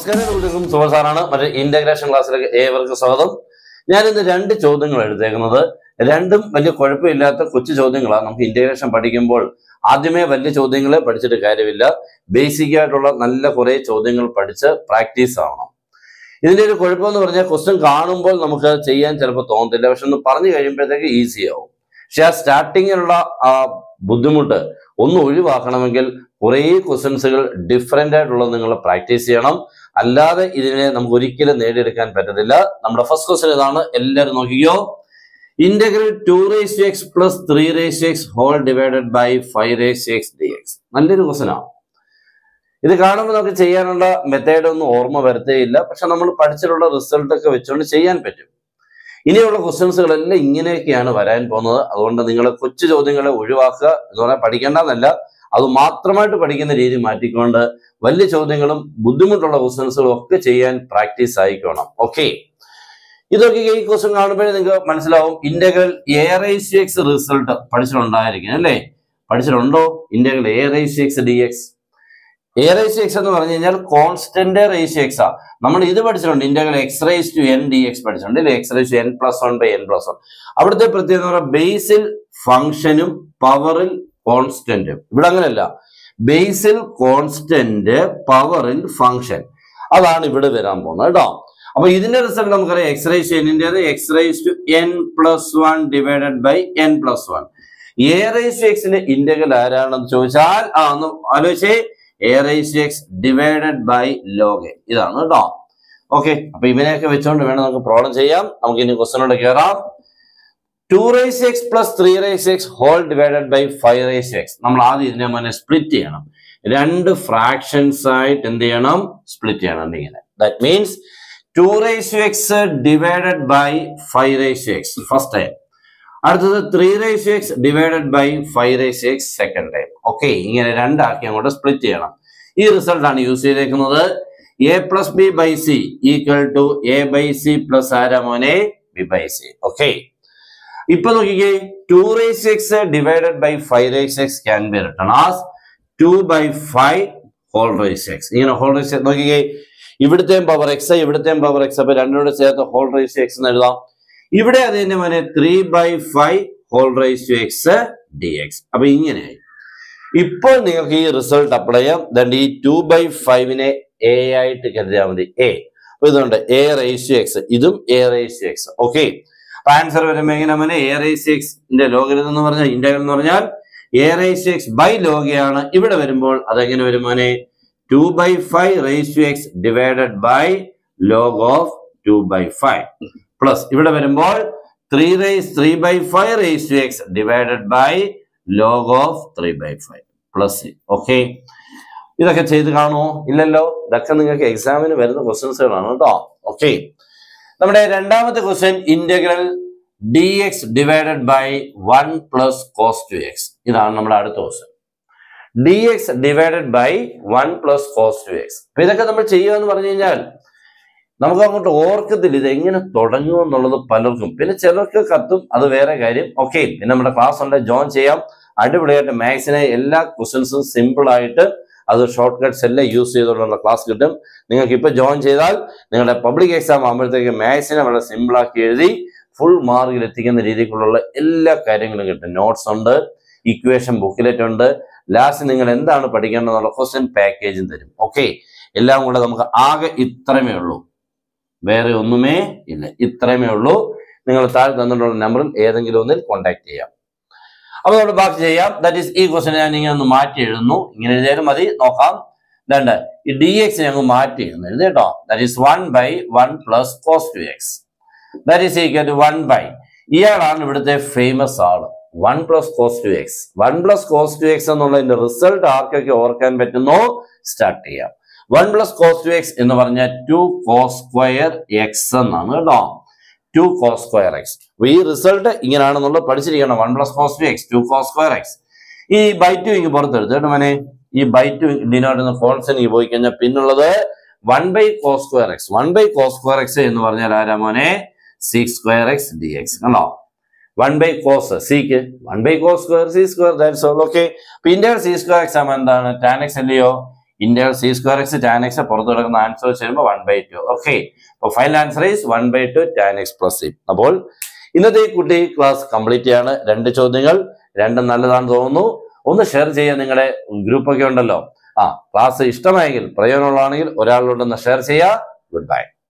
നമസ്കാരം കുട്ടികൾക്കും സുഹൃത്താറാണ് മറ്റേ ഇന്റഗ്രേഷൻ ക്ലാസ്സിലേക്ക് ഏവർക്കും സ്വാഗതം ഞാൻ ഇന്ന് രണ്ട് ചോദ്യങ്ങൾ എഴുതേക്കുന്നത് രണ്ടും വലിയ കുഴപ്പമില്ലാത്ത കൊച്ചു ചോദ്യങ്ങളാണ് നമുക്ക് ഇന്റഗ്രേഷൻ പഠിക്കുമ്പോൾ ആദ്യമേ വലിയ ചോദ്യങ്ങൾ പഠിച്ചിട്ട് കാര്യമില്ല ബേസിക് ആയിട്ടുള്ള നല്ല കുറെ ചോദ്യങ്ങൾ പഠിച്ച് പ്രാക്ടീസ് ആവണം ഇതിന്റെ ഒരു കുഴപ്പമെന്ന് പറഞ്ഞാൽ ക്വസ്റ്റ്യൻ കാണുമ്പോൾ നമുക്ക് ചെയ്യാൻ ചിലപ്പോൾ തോന്നത്തില്ല പക്ഷെ ഒന്ന് പറഞ്ഞു കഴിയുമ്പോഴത്തേക്ക് ഈസി ആവും പക്ഷെ ആ സ്റ്റാർട്ടിങ്ങിലുള്ള ആ ബുദ്ധിമുട്ട് ഒന്ന് ഒഴിവാക്കണമെങ്കിൽ കുറേ ക്വസ്റ്റ്യൻസുകൾ ഡിഫറെന്റ് ആയിട്ടുള്ളത് നിങ്ങൾ പ്രാക്ടീസ് ചെയ്യണം അല്ലാതെ ഇതിനെ നമുക്ക് ഒരിക്കലും നേടിയെടുക്കാൻ പറ്റത്തില്ല നമ്മുടെ ഫസ്റ്റ് ക്വസ്റ്റ്യൻ ഇതാണ് എല്ലാവരും നോക്കിക്കോ integral two raise x plus three raise x whole divided by five raise x d x നല്ലൊരു ക്വസ്റ്റ്യൻ ആണ് ഇത് കാണുമ്പോൾ നമുക്ക് ചെയ്യാനുള്ള മെത്തേഡ് ഒന്നും ഓർമ്മ വരത്തേയില്ല പക്ഷെ നമ്മൾ പഠിച്ചിട്ടുള്ള റിസൾട്ട് ഒക്കെ വെച്ചുകൊണ്ട് ചെയ്യാൻ പറ്റും ഇനിയുള്ള ക്വസ്റ്റ്യൻസുകളെല്ലാം ഇങ്ങനെയൊക്കെയാണ് വരാൻ പോകുന്നത് അതുകൊണ്ട് നിങ്ങൾ കൊച്ചു ചോദ്യങ്ങളെ ഒഴിവാക്കുക എന്ന് പറഞ്ഞാൽ പഠിക്കേണ്ടെന്നല്ല അത് മാത്രമായിട്ട് പഠിക്കുന്ന രീതി മാറ്റിക്കൊണ്ട് വലിയ ചോദ്യങ്ങളും ബുദ്ധിമുട്ടുള്ള ക്വസ്റ്റ്യൻസുകളും ഒക്കെ ചെയ്യാൻ പ്രാക്ടീസ് ആയിക്കോണം ഓക്കെ ഇതൊക്കെ ഈ ക്വസ്റ്റ്യൻ കാണുമ്പോഴേ നിങ്ങൾക്ക് മനസ്സിലാവും integral a raise x result പഠിച്ചിട്ടുണ്ടായിരിക്കും അല്ലേ പഠിച്ചിട്ടുണ്ടോ integral a raise x d x a raise x എന്ന് പറഞ്ഞു കഴിഞ്ഞാൽ കോൺസ്റ്റന്റ് റേസ് എക്സ് ആ നമ്മൾ ഇത് പഠിച്ചിട്ടുണ്ട് integral x raise two n d x പഠിച്ചിട്ടുണ്ട് അല്ലേ x raise two n plus one by n plus one അവിടുത്തെ പ്രത്യേകത എന്ന് പറഞ്ഞാൽ ബേസിൽ ഫംഗ്ഷനും പവറിൽ കോൺസ്റ്റന്റും ഇവിടെ അങ്ങനെയല്ല ബേസിൽ കോൺസ്റ്റന്റ് പവറിൽ ഫംഗ്ഷൻ അതാണ് ഇവിടെ വരാൻ പോകുന്നത് കേട്ടോ അപ്പൊ ഇതിന്റെ റിസൾട്ട് നമുക്കറിയാം എക്സ് റൈസ് എന്നിന്റെ x raise two n plus one divided by n plus one a raise two എക്സിന്റെ ഇന്റഗ്രൽ ആരാണെന്ന് ചോദിച്ചാൽ ആ ഒന്ന് ആലോചിച്ചേ a raise x divided by log ഇതാണ് കേട്ടോ ഓക്കെ അപ്പൊ ഇവനെയൊക്കെ വെച്ചുകൊണ്ട് വേണം നമുക്ക് പ്രോബ്ലം ചെയ്യാം നമുക്ക് ഇനി ക്വസ്റ്റനോട് കയറാം two raise x plus three raise x whole divided by five raise x നമ്മൾ ആദ്യം ഇതിനെ മുന്നേ സ്പ്ലിറ്റ് ചെയ്യണം രണ്ട് ഫ്രാക്ഷൻസ് ആയിട്ട് എന്ത് ചെയ്യണം സ്പ്ലിറ്റ് ചെയ്യണം ഇങ്ങനെ that means two raise x divided by five raise x first time അടുത്തത് three raise x divided by five raise x second time okay ഇങ്ങനെ രണ്ടാക്കി അങ്ങോട്ട് സ്പ്ലിറ്റ് ചെയ്യണം ഈ റിസൾട്ട് ആണ് യൂസ് ചെയ്തേക്കുന്നത് a plus b by c equal to a by c plus ആരാമോനെ b by c okay ഇപ്പൊ നോക്കിക്കേ two raise x divided by five raise x can be written as two by five whole raise x ഇങ്ങനെ whole raise x നോക്കിക്കേ ഇവിടുത്തെയും power x ഇവിടുത്തെയും power x അപ്പൊ രണ്ടിനോട് ചേർത്ത് ഹോൾ റേസ് എക്സ് എന്ന് എഴുതാം ഇവിടെ അതിന്റെ മോനെ three by five whole raise two x d x അപ്പൊ ഇങ്ങനെയായി ഇപ്പോൾ നിങ്ങൾക്ക് ഈ റിസൾട്ട് അപ്ലൈ ചെയ്യാം ദണ്ട് ഈ ടു ബൈ ഫൈവിനെ എ ആയിട്ട് കരുതിയാൽ മതി എ അപ്പൊ ഇതുണ്ട് എ റേസ് ടു എക്സ് ഇതും a raise two x okay അപ്പൊ ആൻസർ വരുമ്പോൾ എങ്ങനെ മോനെ എ റേസ് എക്സിന്റെ ലോഗരിതം എന്ന് പറഞ്ഞാൽ ഇന്റഗ്രൽ എന്ന് പറഞ്ഞാൽ എ റേസ് എക്സ് ബൈ ലോഗയാണ് ഇവിടെ വരുമ്പോൾ അതെങ്ങനെ വരും മോനെ two by five raise two x divided by log of two by five plus ഇവിടെ വരുമ്പോൾ three raise three by five raise two x divided by log of three by five plus okay ഇതൊക്കെ ചെയ്ത് കാണുമോ ഇല്ലല്ലോ ഇതൊക്കെ നിങ്ങൾക്ക് എക്സാമിന് വരുന്ന ക്വസ്റ്റ്യൻസുകളാണ് കേട്ടോ ഓക്കെ നമ്മുടെ രണ്ടാമത്തെ question integral d x divided by one plus cos two x ഇതാണ് നമ്മുടെ അടുത്ത question d x divided by one plus cos two x അപ്പൊ ഇതൊക്കെ നമ്മൾ ചെയ്യുക എന്ന് പറഞ്ഞു കഴിഞ്ഞാൽ നമുക്ക് അങ്ങോട്ട് ഓർക്കത്തില്ല ഇത് എങ്ങനെ തുടങ്ങും എന്നുള്ളത് പലർക്കും പിന്നെ ചിലർക്ക് കത്തും അത് വേറെ കാര്യം ഓക്കെ പിന്നെ നമ്മുടെ ക്ലാസ് ഉണ്ട് ജോയിൻ ചെയ്യാം അടിപൊളിയായിട്ട് മാത്സിനെ എല്ലാ ക്വസ്റ്റ്യൻസും സിമ്പിൾ ആയിട്ട് അത് ഷോർട്ട് കട്ട്സ് എല്ലാം യൂസ് ചെയ്തുകൊണ്ടുള്ള ക്ലാസ് കിട്ടും നിങ്ങൾക്ക് ഇപ്പൊ ജോയിൻ ചെയ്താൽ നിങ്ങളുടെ പബ്ലിക് എക്സാം ആകുമ്പോഴത്തേക്ക് മാത്സിനെ വളരെ സിമ്പിൾ ആക്കി എഴുതി ഫുൾ മാർക്കിൽ എത്തിക്കുന്ന രീതിക്കുള്ള എല്ലാ കാര്യങ്ങളും കിട്ടും നോട്ട്സ് ഉണ്ട് ഇക്വേഷൻ ബുക്കിലെറ്റ് ഉണ്ട് ലാസ്റ്റ് നിങ്ങൾ എന്താണ് പഠിക്കേണ്ടതെന്നുള്ള ക്വസ്റ്റ്യൻ പാക്കേജും തരും ഓക്കെ എല്ലാം കൂടെ നമുക്ക് ആകെ ഇത്രമേ ഉള്ളൂ വേറെ ഒന്നുമേ ഇല്ല ഇത്രമേ ഉള്ളൂ നിങ്ങൾ താഴെ തന്നിട്ടുള്ള നമ്പറിൽ ഏതെങ്കിലും ഒന്നിൽ കോൺടാക്ട് ചെയ്യാം അപ്പൊ നമ്മൾ ബാക്കി ചെയ്യാം ദാറ്റ് ഈസ് ഈ ക്വസ്റ്റ്യൻ ഞാൻ ഇങ്ങനെ ഒന്ന് മാറ്റി എഴുതുന്നു ഇങ്ങനെ എഴുതിയാലും മതി നോക്കാം രണ്ട് ഈ ഡി എക്സ് ഞങ്ങൾ മാറ്റി എഴുതുന്നു എഴുതി കേട്ടോ that is one by one plus cos two x that is equal to one by ഇയാളാണ് ഇവിടുത്തെ ഫേമസ് ആള് one plus cos two x one plus cos two x എന്നുള്ളതിന്റെ റിസൾട്ട് ആർക്കൊക്കെ ഓർക്കാൻ പറ്റുന്നോ സ്റ്റാർട്ട് ചെയ്യാം one plus cos two x എന്ന് പറഞ്ഞാൽ ടു കോസ് സ്ക്വയർ എക്സ് എന്നാണ് കേട്ടോ ടു കോസ് സ്ക്വയർ എക്സ് അപ്പൊ ഈ റിസൾട്ട് ഇങ്ങനെയാണെന്നുള്ളത് പഠിച്ചിരിക്കണം one plus cos two x two cos square x ഈ ബൈ ടു ഇങ്ങ് പുറത്തെടുത്ത് കേട്ടോ മോനെ ഈ ബൈ ടു ഡിനോട്ട് കോൺസ്റ്റന്റ് പോയി കഴിഞ്ഞാൽ പിന്നുള്ളത് one by cos square x one by cos square x എന്ന് പറഞ്ഞാൽ ആരാ മോനെ sec square x d x കണ്ടോ one by cos sec one by cos square sec square that's all okay അപ്പൊ inter sec square x ആകുമ്പോൾ എന്താണ് tan x അല്ലയോ integral sec square x tan x പുറത്ത് കിടക്കുന്ന ആൻസർ വെച്ച് വരുമ്പോൾ one by two okay അപ്പോൾ final answer is one by two tan X plus c അപ്പോൾ ഇന്നത്തെ ഈ കുട്ടി ക്ലാസ് കംപ്ലീറ്റ് ചെയ്യാണ് രണ്ട് ചോദ്യങ്ങൾ രണ്ടും നല്ലതാണെന്ന് തോന്നുന്നു ഒന്ന് ഷെയർ ചെയ്യാൻ നിങ്ങളുടെ ഗ്രൂപ്പൊക്കെ ഉണ്ടല്ലോ ആ ക്ലാസ് ഇഷ്ടമായെങ്കിൽ പ്രയോജനമുള്ളതാണെങ്കിൽ ഒരാളിലോട്ടൊന്ന് ഷെയർ ചെയ്യുക ഗുഡ് ബൈ